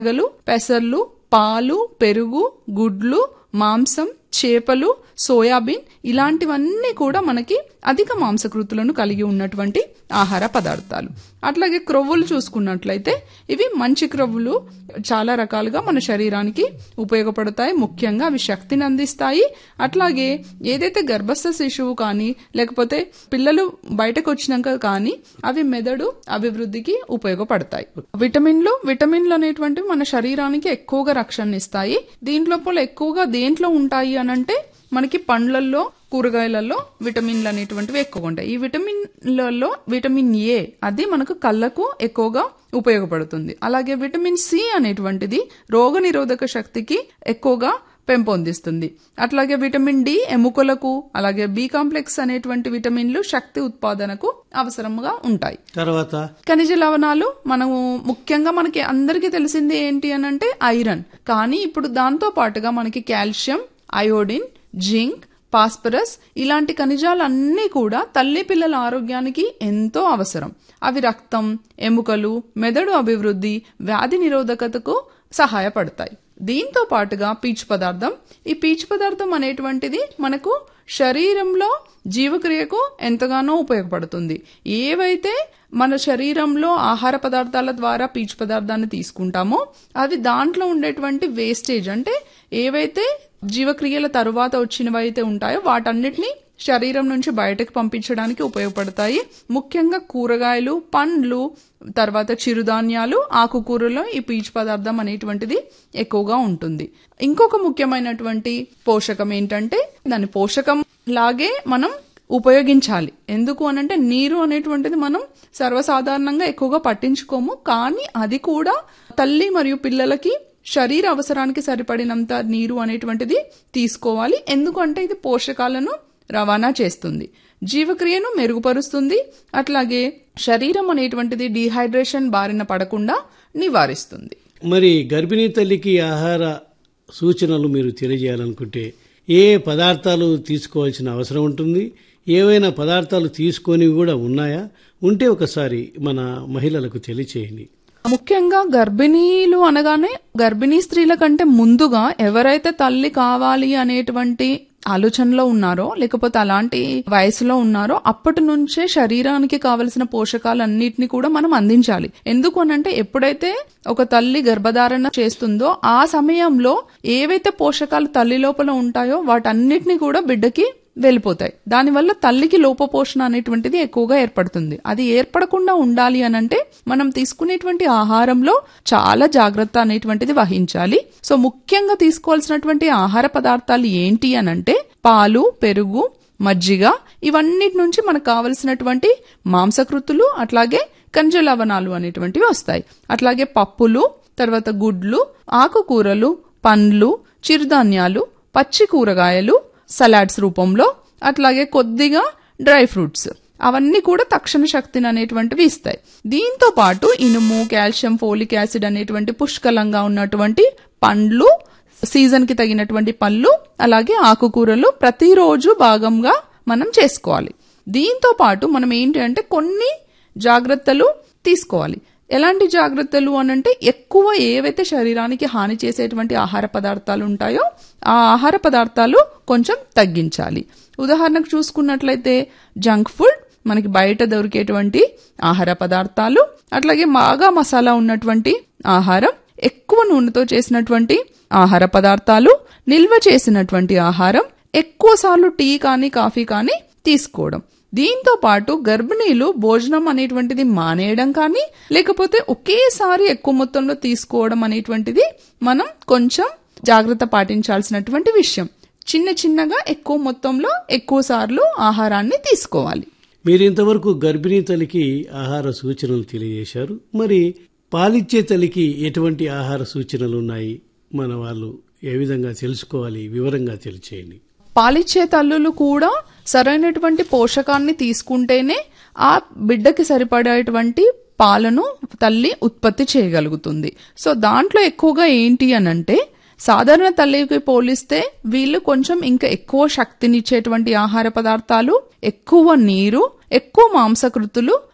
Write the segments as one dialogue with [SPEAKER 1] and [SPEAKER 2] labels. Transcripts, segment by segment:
[SPEAKER 1] శనగలు పెసర్లు పాలు పెరుగు గుడ్లు మాంసం చేపలు సోయాబీన్ ఇలాంటివన్నీ కూడా మనకి అధిక మాంసకృతులను కలిగి ఉన్నటువంటి ఆహార పదార్థాలు అట్లాగే క్రొవ్వులు చూసుకున్నట్లయితే ఇవి మంచి క్రొవ్వులు చాలా రకాలుగా మన శరీరానికి ఉపయోగపడతాయి ముఖ్యంగా అవి శక్తిని అందిస్తాయి అట్లాగే ఏదైతే గర్భస్థ శిశువు కానీ లేకపోతే పిల్లలు బయటకు వచ్చినాక కానీ అవి మెదడు అభివృద్ధికి ఉపయోగపడతాయి విటమిన్లు విటమిన్లు అనేటువంటివి మన శరీరానికి ఎక్కువగా రక్షణ ఇస్తాయి దీంట్లోపల ఎక్కువగా దేంట్లో ఉంటాయి అనంటే మనకి పండ్లల్లో కూరగాయలలో విటమిన్లు అనేటువంటివి ఎక్కువగా ఉంటాయి ఈ విటమిన్లలో విటమిన్ ఏ అది మనకు కళ్ళకు ఎక్కువగా ఉపయోగపడుతుంది అలాగే విటమిన్ సి అనేటువంటిది రోగ నిరోధక శక్తికి ఎక్కువగా పెంపొందిస్తుంది అట్లాగే విటమిన్ డి ఎముకలకు అలాగే బి కాంప్లెక్స్ అనేటువంటి విటమిన్లు శక్తి ఉత్పాదనకు అవసరంగా ఉంటాయి
[SPEAKER 2] తర్వాత
[SPEAKER 1] ఖనిజ లవణాలు మనము ముఖ్యంగా మనకి అందరికీ తెలిసింది ఏంటి అని అంటే ఐరన్ కానీ ఇప్పుడు దాంతో పాటుగా మనకి కాల్షియం అయోడిన్ జింక్ పాస్పరస్ ఇలాంటి ఖనిజాలన్నీ కూడా తల్లి పిల్లల ఆరోగ్యానికి ఎంతో అవసరం అవి రక్తం ఎముకలు మెదడు అభివృద్ధి వ్యాధి నిరోధకతకు సహాయపడతాయి దీంతో పాటుగా పీచు పదార్థం ఈ పీచు పదార్థం అనేటువంటిది మనకు శరీరంలో జీవక్రియకు ఎంతగానో ఉపయోగపడుతుంది ఏవైతే మన శరీరంలో ఆహార పదార్థాల ద్వారా పీచు పదార్థాన్ని తీసుకుంటామో అవి దాంట్లో ఉండేటువంటి వేస్టేజ్ అంటే ఏవైతే జీవక్రియల తరువాత వచ్చినవైతే ఉంటాయో వాటన్నిటిని శరీరం నుంచి బయటకు పంపించడానికి ఉపయోగపడతాయి ముఖ్యంగా కూరగాయలు పండ్లు తర్వాత చిరుధాన్యాలు ఆకుకూరలో ఈ పీచు పదార్థం అనేటువంటిది ఎక్కువగా ఉంటుంది ఇంకొక ముఖ్యమైనటువంటి పోషకం ఏంటంటే దాని పోషకం లాగే మనం ఉపయోగించాలి ఎందుకు అనంటే నీరు అనేటువంటిది మనం సర్వసాధారణంగా ఎక్కువగా పట్టించుకోము కానీ అది కూడా తల్లి మరియు పిల్లలకి శరీర అవసరానికి సరిపడినంత నీరు అనేటువంటిది తీసుకోవాలి ఎందుకంటే ఇది పోషకాలను రవాణా చేస్తుంది జీవక్రియను మెరుగుపరుస్తుంది అట్లాగే శరీరం అనేటువంటిది డీహైడ్రేషన్ బారిన పడకుండా నివారిస్తుంది
[SPEAKER 2] మరి గర్భిణీ తల్లికి ఆహార సూచనలు మీరు తెలియజేయాలనుకుంటే ఏ పదార్థాలు తీసుకోవాల్సిన అవసరం ఉంటుంది ఏవైనా పదార్థాలు తీసుకొని కూడా ఉన్నాయా ఉంటే ఒకసారి మన మహిళలకు తెలియచేయండి
[SPEAKER 1] ముఖ్యంగా గర్భిణీలు అనగానే గర్భిణీ స్త్రీల కంటే ముందుగా ఎవరైతే తల్లి కావాలి అనేటువంటి ఆలోచనలో ఉన్నారో లేకపోతే అలాంటి వయసులో ఉన్నారో అప్పటి నుంచే శరీరానికి కావలసిన పోషకాలన్నిటిని కూడా మనం అందించాలి ఎందుకు అనంటే ఎప్పుడైతే ఒక తల్లి గర్భధారణ చేస్తుందో ఆ సమయంలో ఏవైతే పోషకాలు తల్లి లోపల ఉంటాయో వాటన్నిటిని కూడా బిడ్డకి వెళ్ళిపోతాయి దానివల్ల తల్లికి లోపపోషణ అనేటువంటిది ఎక్కువగా ఏర్పడుతుంది అది ఏర్పడకుండా ఉండాలి అనంటే మనం తీసుకునేటువంటి ఆహారంలో చాలా జాగ్రత్త అనేటువంటిది వహించాలి సో ముఖ్యంగా తీసుకోవాల్సినటువంటి ఆహార పదార్థాలు ఏంటి అనంటే పాలు పెరుగు మజ్జిగ ఇవన్నిటి నుంచి మనకు కావలసినటువంటి మాంసకృతులు అట్లాగే ఖనిజ లవణాలు అనేటువంటివి వస్తాయి అట్లాగే పప్పులు తర్వాత గుడ్లు ఆకుకూరలు పండ్లు చిరుధాన్యాలు పచ్చి కూరగాయలు సలాడ్స్ రూపంలో అట్లాగే కొద్దిగా డ్రై ఫ్రూట్స్ అవన్నీ కూడా తక్షణ శక్తిని అనేటువంటివి ఇస్తాయి దీంతో పాటు ఇనుము కాల్షియం ఫోలిక్ యాసిడ్ అనేటువంటి పుష్కలంగా ఉన్నటువంటి పండ్లు సీజన్ కి తగినటువంటి పళ్ళు అలాగే ఆకుకూరలు ప్రతిరోజు భాగంగా మనం చేసుకోవాలి దీంతో పాటు మనం ఏంటి అంటే కొన్ని జాగ్రత్తలు తీసుకోవాలి ఎలాంటి జాగ్రత్తలు అనంటే ఎక్కువ ఏవైతే శరీరానికి హాని చేసేటువంటి ఆహార పదార్థాలు ఉంటాయో ఆ ఆహార పదార్థాలు కొంచెం తగ్గించాలి ఉదాహరణకు చూసుకున్నట్లయితే జంక్ ఫుడ్ మనకి బయట దొరికేటువంటి ఆహార పదార్థాలు అట్లాగే బాగా మసాలా ఉన్నటువంటి ఆహారం ఎక్కువ నూనెతో చేసినటువంటి ఆహార పదార్థాలు నిల్వ చేసినటువంటి ఆహారం ఎక్కువ సార్లు టీ కానీ కాఫీ కానీ తీసుకోవడం దీంతో పాటు గర్భిణీలు భోజనం అనేటువంటిది మానేయడం కానీ లేకపోతే ఒకేసారి ఎక్కువ మొత్తంలో తీసుకోవడం అనేటువంటిది మనం కొంచెం జాగ్రత్త పాటించాల్సినటువంటి విషయం చిన్న చిన్నగా ఎక్కువ మొత్తంలో ఎక్కువ సార్లు ఆహారాన్ని తీసుకోవాలి
[SPEAKER 2] మీరు ఇంతవరకు గర్భిణీ తల్లికి ఆహార సూచనలు తెలియజేశారు మరి పాలిచ్చే తల్లికి ఎటువంటి ఆహార సూచనలు ఉన్నాయి మన వాళ్ళు ఏ విధంగా తెలుసుకోవాలి వివరంగా తెలియచేయండి
[SPEAKER 1] పాలిచ్చే తల్లులు కూడా సరైనటువంటి పోషకాన్ని తీసుకుంటేనే ఆ బిడ్డకి సరిపడేటువంటి పాలను తల్లి ఉత్పత్తి చేయగలుగుతుంది సో దాంట్లో ఎక్కువగా ఏంటి అనంటే సాధారణ తల్లికి పోలిస్తే వీళ్ళు కొంచెం ఇంకా ఎక్కువ శక్తినిచ్చేటువంటి ఆహార పదార్థాలు ఎక్కువ నీరు ఎక్కువ మాంసకృతులు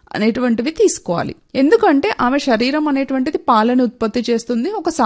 [SPEAKER 1] అనేటువంటివి తీసుకోవాలి ఎందుకంటే ఆమె శరీరం అనేటువంటిది పాలను ఉత్పత్తి చేస్తుంది ఒక